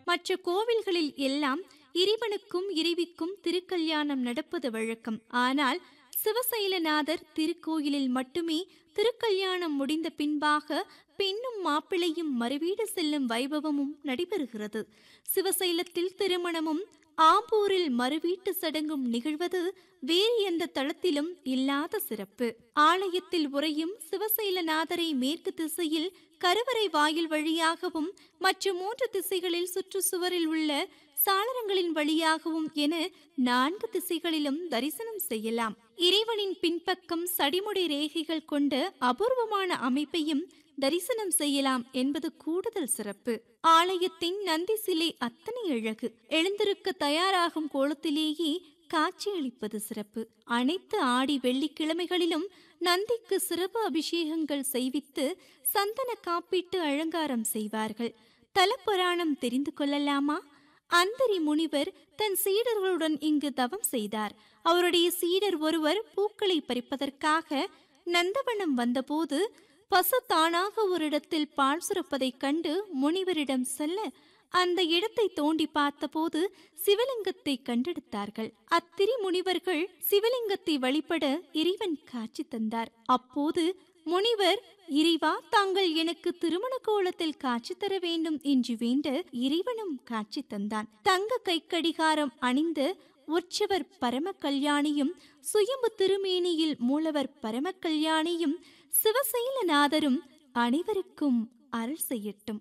மற்ற கோவில்களில் எல்லாம் இறைவனுக்கும் இறைவிக்கும் திருக்கல்யாணம் நடப்பது வழக்கம் ஆனால் சிவசைலநாதர் திருக்கோயிலில் மட்டுமே திருக்கல்யாணம் முடிந்த பின்பாக பெண்ணும் மாப்பிள்ளையும் மறுவீடு செல்லும் வைபவமும் நடைபெறுகிறது சிவசைலத்தில் திருமணமும் ஆம்பூரில் மறுவீட்டு சடங்கும் நிகழ்வது வேறு எந்த தளத்திலும் இல்லாத சிறப்பு ஆலயத்தில் உறையும் சிவசைலநாதரை மேற்கு திசையில் கருவறை வாயில் வழியாகவும் மற்ற மூன்று திசைகளில் சுற்றுச்சுவரில் உள்ள சாளரங்களின் வழியாகவும் என நான்கு திசைகளிலும் தரிசனம் செய்யலாம் இறைவனின் பின்பக்கம் சடிமுடி ரேகைகள் கொண்ட அபூர்வமான அமைப்பையும் தரிசனம் செய்யலாம் என்பது கூடுதல் சிறப்பு ஆலயத்தின் நந்தி சிலை அத்தனை அழகு எழுந்திருக்க தயாராகும் கோலத்திலேயே காட்சியளிப்பது சிறப்பு அனைத்து ஆடி வெள்ளிக்கிழமைகளிலும் நந்திக்கு சிறப்பு அபிஷேகங்கள் செய்வித்து சந்தன காப்பீட்டு அலங்காரம் செய்வார்கள் தலப்புராணம் தெரிந்து கொள்ளலாமா அந்தரி முனிவர் தன் சீடர்களுடன் இங்கு தவம் செய்தார் அவருடைய சீடர் ஒருவர் பூக்களை பறிப்பதற்காக நந்தவனம் வந்தபோது பசு தானாக ஒரு இடத்தில் பால் சுரப்பதைக் கண்டு முனிவரிடம் செல்ல அந்த இடத்தை தோண்டி பார்த்தபோது சிவலிங்கத்தை கண்டெடுத்தார்கள் அத்திரி முனிவர்கள் சிவலிங்கத்தை வழிபட இறைவன் காட்சி தந்தார் அப்போது முனிவர் இறைவா தாங்கள் எனக்கு திருமண கோலத்தில் காட்சி தர வேண்டும் என்று வேண்ட இறைவனும் காட்சி தந்தான் தங்க கைக்கடிகாரம் அணிந்த உற்சவர் பரம கல்யாணியும் சுயம்பு திருமேனியில் மூலவர் பரம கல்யாணியும் சிவசைலநாதரும் அனைவருக்கும் அருள் செய்யட்டும்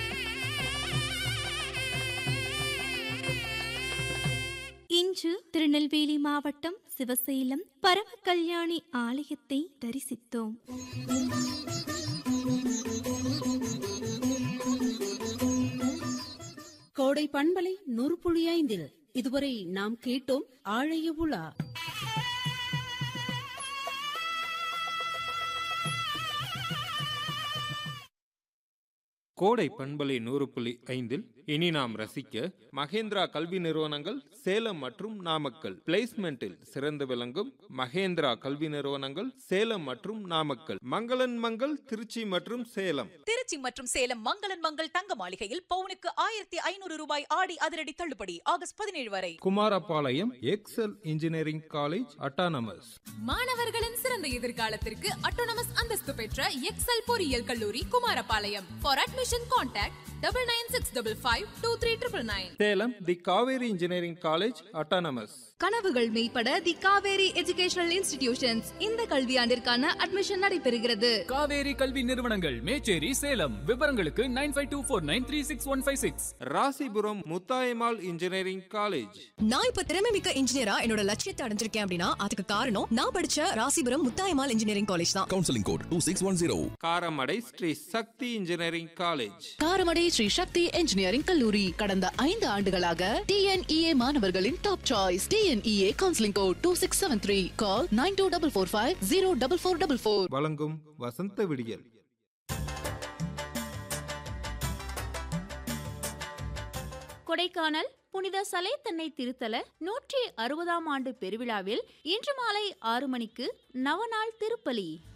இன்று திருநெல்வேலி மாவட்டம் சிவசைலம் பரம கல்யாணி ஆலயத்தை தரிசித்தோம் கோடை பண்பலை நூறு புள்ளி ஐந்தில் இதுவரை நாம் கேட்டோம் ஆழைய உலா கோடை பண்பலை நூறு புள்ளி ஐந்தில் இனி நாம் ரசிக்க மகேந்திரா கல்வி நிறுவனங்கள் சேலம் மற்றும் நாமக்கல் பிளேஸ்மெண்டில் சிறந்து விளங்கும் மகேந்திரா கல்வி நிறுவனங்கள் சேலம் மற்றும் நாமக்கல் மங்களன் மங்கள் திருச்சி மற்றும் சேலம் திருச்சி மற்றும் சேலம் மங்களன் மங்கள் தங்க மாளிகையில் பவுனுக்கு ஆயிரத்தி ஐநூறு ரூபாய் ஆடி அதிரடி தள்ளுபடி ஆகஸ்ட் பதினேழு வரை Kumarapalayam Excel engineering college autonomous மாணவர்களின் சிறந்த எதிர்காலத்திற்கு அட்டோனமஸ் அந்தஸ்து பெற்ற எக்ஸல் பொறியியல் கல்லூரி Kumarapalayam for admission contact double nine six double five two three triple nine Salem the Kaveri engineering college autonomous கனவுகள் மெய்ப்பட தி காவேரி எஜுகேஷனல் இன்ஸ்டிடியூஷன்ஸ் இந்த கல்வியாண்டிற்கான அட்மிஷன் நடைபெறுகிறது காவேரி கல்வி நிறுவனங்கள் மேச்சேரி சேலம் விவரங்களுக்கு nine five two four nine three six one five six Rasipuram Muthayammal engineering college நான் இப்ப திறமை மிக்க இன்ஜினியரா என்னோட லட்சியத்தை அடைஞ்சிருக்கேன் அப்படின்னா அதுக்கு காரணம் நான் படிச்ச ராசிபுரம் முத்தாயமால் இன்ஜினியரிங் காலேஜ் தான் counseling code 2610. Karamadai Sri Sakthi engineering college Karamadai Sri Sakthi engineering கல்லூரி கடந்த ஐந்து ஆண்டுகளாக டிஎன்இஏ மாணவர்களின் top choice TNEA counselling code two six seven three call nine two double four five zero double four double four வழங்கும் வசந்த விடியல் கொடைக்கானல் புனித சலேத்தன்னை திருத்தல நூற்றி அறுபதாம் ஆண்டு பெருவிழாவில் இன்று மாலை ஆறு மணிக்கு நவநாள் திருப்பலி